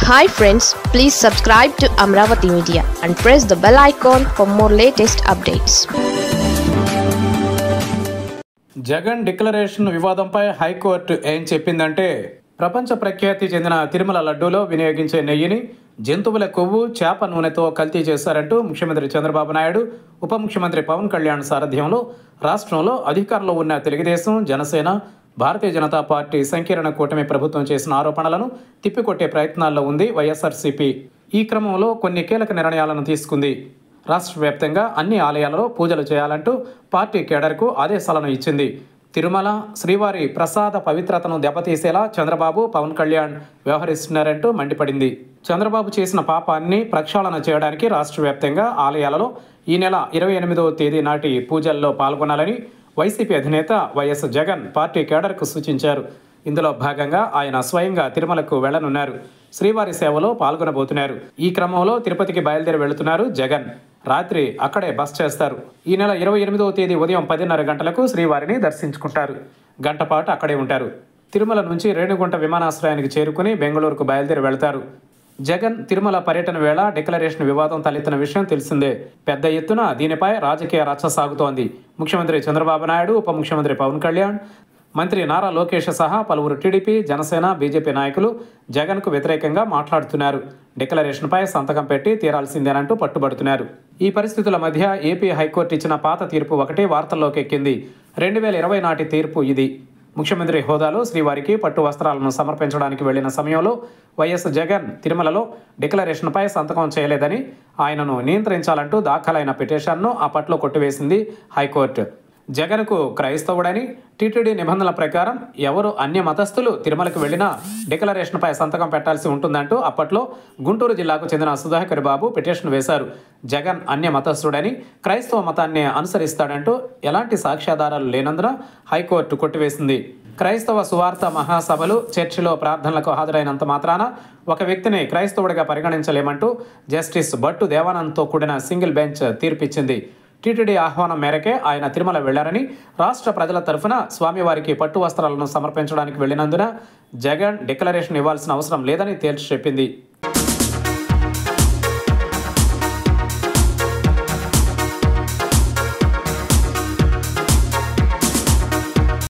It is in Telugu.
hi friends please subscribe to Amaravati media and press the bell icon for more latest updates Jagan declaration వివాదంపై హైకోర్టు ఏం చెప్పిందంటే ప్రపంచ ప్రఖ్యాతి చెందిన తిరుమల లడ్డూలో వినియోగించే నెయ్యిని జంతువుల కొవ్వు చేప నూనెతో కల్తీ చేశారంటూ ముఖ్యమంత్రి చంద్రబాబు నాయుడు ఉప ముఖ్యమంత్రి పవన్ కళ్యాణ్ సారథ్యంలో రాష్ట్రంలో అధికారంలో ఉన్న తెలుగుదేశం జనసేన భారతీయ జనతా పార్టీ సంకీర్ణ కూటమి ప్రభుత్వం చేసిన ఆరోపణలను తిప్పికొట్టే ప్రయత్నాల్లో ఉంది వైఎస్ఆర్సీపీ ఈ క్రమంలో కొన్ని కీలక నిర్ణయాలను తీసుకుంది రాష్ట్ర వ్యాప్తంగా అన్ని ఆలయాలలో పూజలు చేయాలంటూ పార్టీ కేడర్కు ఆదేశాలను ఇచ్చింది తిరుమల శ్రీవారి ప్రసాద పవిత్రతను దెబ్బతీసేలా చంద్రబాబు పవన్ కళ్యాణ్ వ్యవహరిస్తున్నారంటూ మండిపడింది చంద్రబాబు చేసిన పాపాన్ని ప్రక్షాళన చేయడానికి రాష్ట్ర వ్యాప్తంగా ఆలయాలలో ఈ నెల ఇరవై ఎనిమిదవ తేదీ నాటి పూజల్లో పాల్గొనాలని వైసీపీ అధినేత వైఎస్ జగన్ పార్టీ కేడర్కు సూచించారు ఇందులో భాగంగా ఆయన స్వయంగా తిరుమలకు వెళ్లనున్నారు శ్రీవారి సేవలో పాల్గొనబోతున్నారు ఈ క్రమంలో తిరుపతికి బయలుదేరి వెళుతున్నారు జగన్ రాత్రి అక్కడే బస్ చేస్తారు ఈ నెల ఇరవై ఎనిమిదవ తేదీ ఉదయం పదిన్నర గంటలకు శ్రీవారిని దర్శించుకుంటారు గంట పాటు అక్కడే ఉంటారు తిరుమల నుంచి రేణిగుంట విమానాశ్రయానికి చేరుకుని బెంగళూరుకు బయలుదేరి వెళతారు జగన్ తిరుమల పర్యటన వేళ డిక్లరేషన్ వివాదం తలెత్తిన విషయం తెలిసిందే పెద్ద ఎత్తున దీనిపై రాజకీయ రచ్చ సాగుతోంది ముఖ్యమంత్రి చంద్రబాబు నాయుడు ఉప ముఖ్యమంత్రి పవన్ కళ్యాణ్ మంత్రి నారా లోకేష్ సహా పలువురు టీడీపీ జనసేన బీజేపీ నాయకులు జగన్కు వ్యతిరేకంగా మాట్లాడుతున్నారు డిక్లరేషన్పై సంతకం పెట్టి తీరాల్సిందేనంటూ పట్టుబడుతున్నారు ఈ పరిస్థితుల మధ్య ఏపీ హైకోర్టు ఇచ్చిన పాత తీర్పు ఒకటి వార్తల్లోకి ఎక్కింది రెండు వేల ఇరవై నాటి తీర్పు ఇది ముఖ్యమంత్రి హోదాలో శ్రీవారికి పట్టు వస్త్రాలను సమర్పించడానికి వెళ్లిన సమయంలో వైఎస్ జగన్ తిరుమలలో డిక్లరేషన్పై సంతకం చేయలేదని ఆయనను నియంత్రించాలంటూ దాఖలైన పిటిషన్ను ఆ పట్లో కొట్టివేసింది హైకోర్టు జగన్కు క్రైస్తవుడని టీటీడీ నిబంధనల ప్రకారం ఎవరు అన్య మతస్థులు తిరుమలకు వెళ్లినా డిక్లరేషన్పై సంతకం పెట్టాల్సి ఉంటుందంటూ అప్పట్లో గుంటూరు జిల్లాకు చెందిన సుధాకర్ బాబు పిటిషన్ వేశారు జగన్ అన్య మతస్థుడని క్రైస్తవ మతాన్ని అనుసరిస్తాడంటూ ఎలాంటి సాక్ష్యాధారాలు లేనందున హైకోర్టు కొట్టివేసింది క్రైస్తవ సువార్త మహాసభలు చర్చిలో ప్రార్థనలకు హాజరైనంత మాత్రాన ఒక వ్యక్తిని క్రైస్తవుడిగా పరిగణించలేమంటూ జస్టిస్ భట్టు దేవానంద్తో కూడిన సింగిల్ బెంచ్ తీర్పిచ్చింది టీటీడీ ఆహ్వానం మేరకే ఆయన తిరుమల వెళ్లారని రాష్ట్ర ప్రజల తరఫున స్వామివారికి పట్టు వస్త్రాలను సమర్పించడానికి వెళ్లినందున జగన్ డిక్లరేషన్ ఇవ్వాల్సిన అవసరం లేదని తేల్చి చెప్పింది